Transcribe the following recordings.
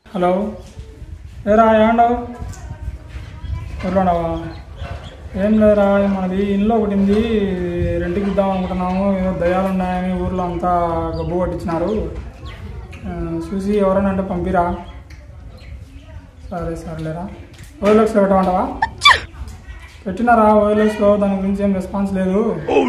Hello ఏరా ఏమండవు ఊర్లోండవా ఏం లేదురా మనది ఇల్లు ఒకటి ఉంది రెంట్కి ఇద్దాం అనుకుంటున్నాము ఏదో దయాలు ఉన్నాయని ఊర్లో అంతా గబ్బు పట్టించినారు ఆ, చూసి ఎవరైనా అంటే పంపిరా సరే సరేలేరా ఓఎల్ఎక్స్లో పెట్టమంటావా పెట్టినారా ఓఎల్ఎక్స్లో దాని గురించి ఏం రెస్పాన్స్ లేదు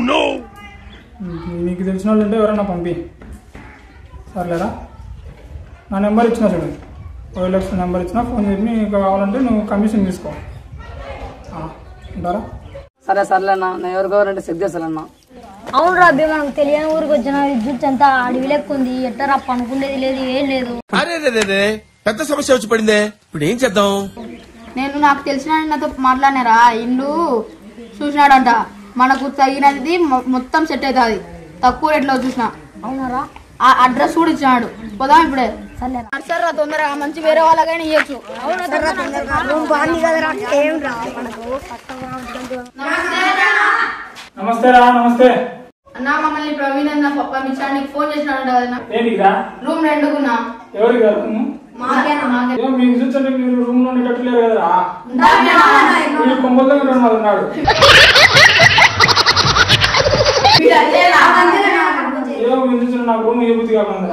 నీకు తెలిసిన వాళ్ళు ఉంటే ఎవరైనా పంపి సర్లేరా నా నెంబర్ ఇచ్చిన చూడు ఓఎల్ఎక్స్ నెంబర్ ఇచ్చిన ఫోన్ చేసి నీకు కావాలంటే నువ్వు కమిషన్ తీసుకో ఆ, ఉంటారా సరే సర్లేనా నేను ఎవరు కావాలంటే చెక్ చేస్తానన్నా అవును రాబీ మనకు తెలియని ఊరికి వచ్చిన విద్యుత్ అంతా అడవి లెక్క ఉంది ఎట్టరా పనుకునేది లేదు ఏం లేదు అరే రే రే రే పెద్ద సమస్య వచ్చి పడిందే ఇప్పుడు ఏం చేద్దాం నేను నాకు తెలిసిన ఆయన నాతో మాట్లాడినారా ఇల్లు చూసినాడంట మనకు తగినది మొ- మొత్తం సెట్ అవుతుంది తక్కువ రేట్లో చూసిన అవునారా ఆ అడ్రస్ కూడా ఇచ్చినాడు పోదాం ఇప్పుడే సర్లేరా సరే తొందరగా మంచి వేరే వాళ్ళకైనా ఇవ్వచ్చు నమస్తే రా నమస్తే అన్నా మమ్మల్ని ప్రవీణ్ అన్న పంపించాడు నీకు ఫోన్ చేసినాడంట కదా ఏంటికి రా రూమ్ రెండుకున్నా ఎవరికి రా రూము మాకేనా మాకే ఏం మీకు చూసంటే మీరు రూమ్ లో ఉండేటట్లేరు కదరా వీడు కొంపల్లో రెండు మంది ఉన్నాడు ఏదో మీరు చూసిన నాకు రూమ్ ఏ బుద్ధి కాకుండా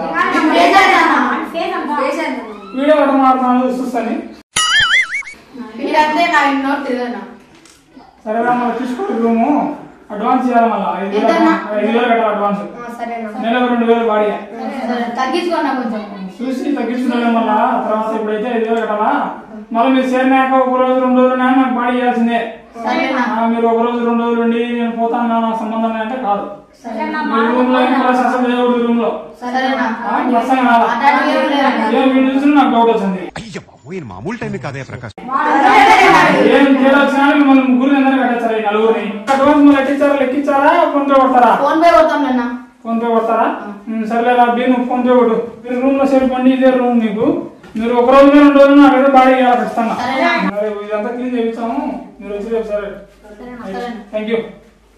వీడియో ఒకటి మాట్లాడుతున్నాను చూస్తాను మీరంతే నా ఇన్నో తెలియదు సరేరా మనం తీసుకోండి రూము అడ్వాన్స్ చేయాలి మళ్ళీ ఐదు వేలు ఎంతన్నా? ఐదు వేలు కట్టాలి అడ్వాన్స్ నెలకు రెండు వేలు బాడీ తగ్గించుకోండి కొంచెం చూసి తగ్గించుకున్నాను మళ్ళా తర్వాత ఇప్పుడైతే ఐదు వేలు కట్టాలా మళ్ళీ మీరు చేరినాక ఒక రోజు రెండు రోజులు అయినా నాకు బాడీ ఇవ్వాల్సిందే సరేనా ఆ, మీరు ఒక రోజు రెండు రోజులు ఉండి నేను పోతాను నాకు సంబంధం లేదు అంటే కాదు మీ రూమ్ లో ఇంకా అసలు చేయకూడదు రూమ్ లో సరేనా ఆ, ప్రసంగం కాదా? అట్లాంటివి ఏం లేదండి. ఏం వీడు చూసి నాకు డౌట్ వచ్చింది అయ్య బాబోయ్ మామూలు టైమే కాదే ప్రకాష్ ఏం తేడా వచ్చినా మిమ్మల్ని ముగ్గురు అందరూ కట్టించారా ఈ నలుగురిని అడ్వాన్స్ మళ్ళీ ఎట్టించారా లెక్కించారా ఫోన్ పే కొడతారా ఫోన్ పే కొడతాం నిన్న ఫోన్ పే కొడతారా ఉమ్, సర్లే రా బీ నువ్వు ఫోన్ పే కొట్టు మీరు రూమ్ లో సరిపండి ఇదే రూమ్ మీకు మీరు ఒక రోజు రెండు రోజులు నాకైతే బాడీ ఇవ్వాలి ఖచ్చితంగా సరే, ఇదంతా క్లీన్ చేయించాము మీరు వచ్చి రేపు సరే థ్యాంక్ యూ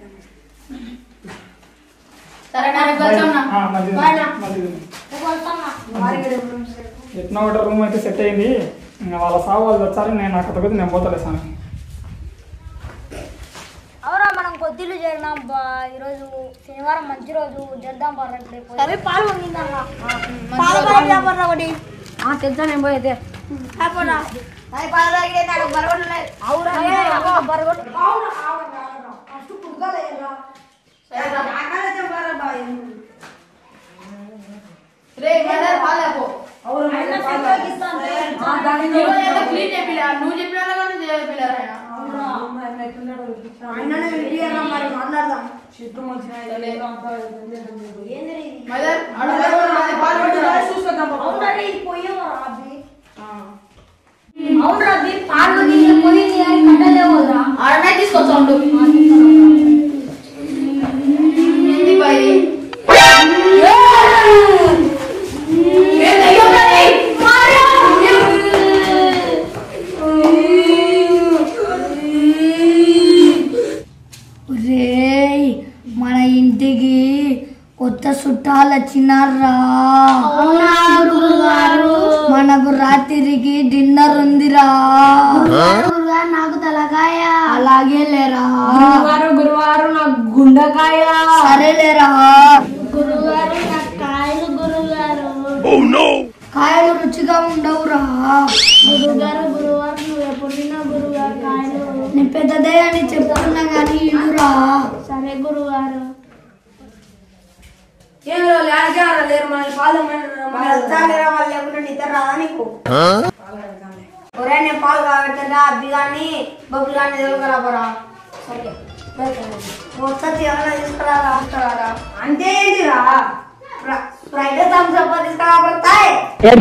సరేనా రేపు వచ్చాం ఎట్లా ఒకటి రూమ్ అయితే సెట్ అయింది ఇంకా వాళ్ళ సాగు వాళ్ళు వచ్చారు నేను అక్కడ కొద్ది నేను పోతలే స్వామి అవురా మనం కొద్దిలు చేరినాం బా ఈరోజు శనివారం మంచి రోజు చేద్దాం పర్లేదు సరే పాలు వంగిందా ఒకటి తెలుసా నేను పోయితే రే మదర్ పాలకు నువ్వు ఏదో క్లీన్ చెప్పిలా నువ్వు చెప్పినా కానీ చెప్పిలా మదర్ అడుగు పాలు అవును రవి పాలు పోయి కట్టలేవురా అడనే తీసుకొచ్చా ఉండు ఏంది బాయ్ రేయ్ మన ఇంటికి కొత్త చుట్టాలు వచ్చినారా మనకు రాత్రికి డిన్నర్ ఉందిరా నాకు తలకాయ అలాగే లేరా గురువారం గురువారం నాకు గుండకాయ సరే లేరా గురువారం నాకు కాయలు గురుగారు కాయలు రుచిగా ఉండవురా గురుగారు గురువారం నువ్వు ఎప్పుడు తిన్నా గురుగారు కాయలు నేను పెద్దదే అని చెప్తున్నా కానీ ఇల్లురా సరే గురుగారు ఒరే నేను పాలు కాబెట్టా అబ్బి కానీ బొబ్బులు కానీ తీసుకురాబోరా మొత్తం ఏమైనా తీసుకురా రాస్తారా అంటే ఏంటిరా స్ప్రైట్ థమ్స్ అప్ తీసుకురాబడతాయి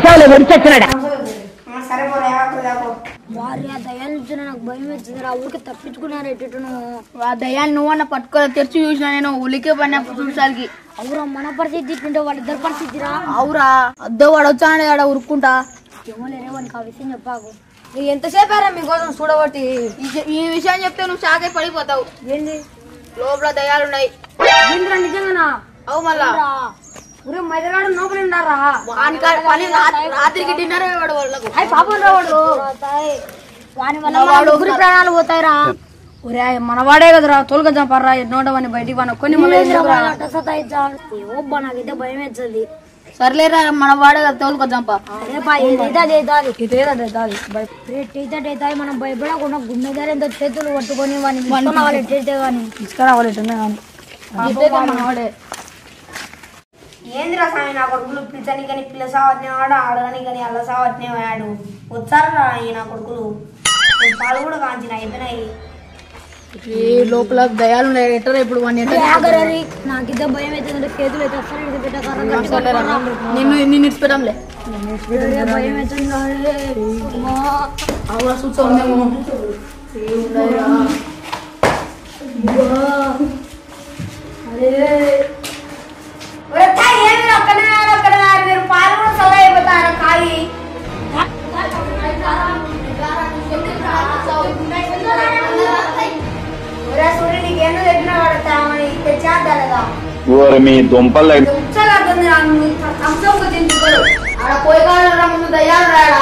సరే పోరా ఏమో వారి ఆ దయాలు చూసి నాకు భయం వచ్చిందిరా ఊరికి తప్పించుకున్నారు ఎట్టును ఆ దయాన్ని నువ్వన్న పట్టుకోలే తెరిచి చూసిన నేను ఉలికే పడిన చూసాలకి అవురా మన పరిస్థితి ఇట్లుంటే వాళ్ళిద్దరి పరిస్థితిరా అవురా అద్దె వాడు వచ్చాడు ఆడ ఉరుక్కుంటా ఏమో లేరే వానికి ఆ విషయం చెప్పాకు ఎంతసేపు అయినా మీకోసం చూడబట్టి ఈ చె- ఈ విషయం చెప్తే నువ్వు షాక్ అయి పడిపోతావు ఏంది లోపల దయాలున్నాయి ఏంద్రా నిజంగానా అవు మళ్ళా ఊరే మైదరాడు లోపల ఉండారా వాని కాడ పని రాత్రి- రాత్రికి డిన్నర్ ఇవ్వడు వాళ్ళకు అయి పాపం రావాడు వాని వల్ల మన ముగ్గురు ప్రాణాలు పోతాయిరా ఒరే మనవాడే కదరా తోలుక చంపారా ఎన్నోడవని బయటికి మన కొన్ని మళ్ళీ ఏమో నాకైతే భయం వేస్తుంది సర్లేరా మన వాడే కదా తోలుకొద్దాంపా అరే పా ఏదైతే అది అవుతుంది రేట్ అయితే మనం భయపడకుండా గుండె ధర చేతులు పట్టుకొని వాడిని తీసుకొని వాళ్ళు ఎట్టయితే కానీ తీసుకురావాలి ఎటున్నా కానీ ఇదైతే మన వాడే ఏందిరా స్వామి నా కొడుకులు పిచ్చని కానీ పిల్ల సావత్నే వాడు ఆడని కానీ అల్ల సావత్నే వాడు వచ్చారా ఈ నా కొడుకులు నేను పాలు కూడా కాంచిన అయిపోయినాయి ఈ లోపల దయాలు ఉన్నాయి ఎట్టరా ఇప్పుడు వాడిని ఎట్ట ఆగరరి నాకైతే భయం అవుతుంది చేతులు అయితే అసలు ఇడిచి పెట్టకర్ర సర్లేరా నిన్ను నిన్ను ఇడిచిపెట్టంలే భయం అవుతుంది అరే. అమ్మా. అవ్వ చూస్తామేమో ఒరే తాయి ఏంది ఒక్కనే వాడు, ఒక్కనే వాడు. మీరు పాలు కూడా చల్ల అయిపోతారు కాయి ఒరే సూర్యుడు నీకేందో చెప్పినా వాడు తామని తెచ్చేద్దా లేదా ఓరి మీ దుంపలు ఉత్సాహం నాకు అంశం తింటుకోరు ఆడ పోయి కాడ ముందు దయ్యాలు రాడా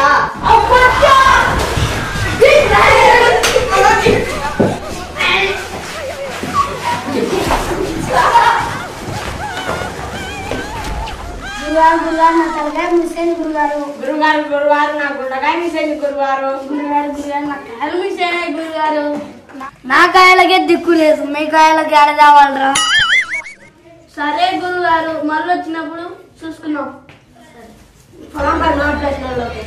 గురువారు గురువారు నా తలకాయ మిస్సేని గురుగారు గురుగారు గురువారు నా గుండకాయ మిసేది గురువారు గురుగారు గురుగారు నా కాయలు మిస్సేనే గురుగారు నా కాయలకే దిక్కు లేదు మీ కాయలకి ఆడ తేవాలరా సరే గురుగారు మళ్ళీ వచ్చినప్పుడు చూసుకున్నాం నా ప్రశ్నలోకి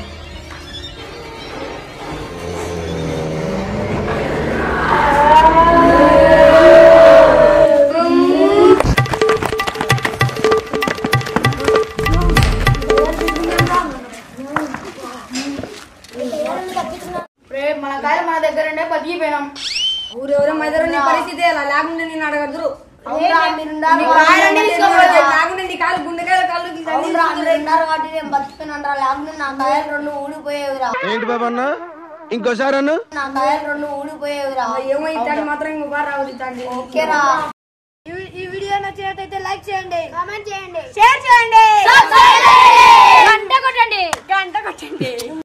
రే మన కాయలు మన దగ్గర ఉండే బతికిపోయినాం ఊరెవరో మైదరు నీ పరిస్థితి అలా లేకుండా నేను అడగదురు అవునురా, మీరున్నారు. నీ కాయలన్నీ తీసుకోపోతే లేకుండా నీ కాలు గుండెకాయల కాళ్ళు అవునురా, మీరున్నారు కాబట్టి నేను బతికిపోయినానురా. లేకుంటే నా కాయలు రెండు ఊడిపోయేవిరా ఏంటి బాబా అన్న ఇంకోసారి అన్న నా కాయలు రెండు ఊడిపోయేవిరా ఏమో ఇట్లాంటి మాత్రం ఇంకొక రావద్దు ఇట్లాంటి ఓకేరా ఈ వీడియో నచ్చినట్లయితే లైక్ చేయండి కామెంట్ చేయండి షేర్ చేయండి గంట కొట్టండి గంట కొట్టండి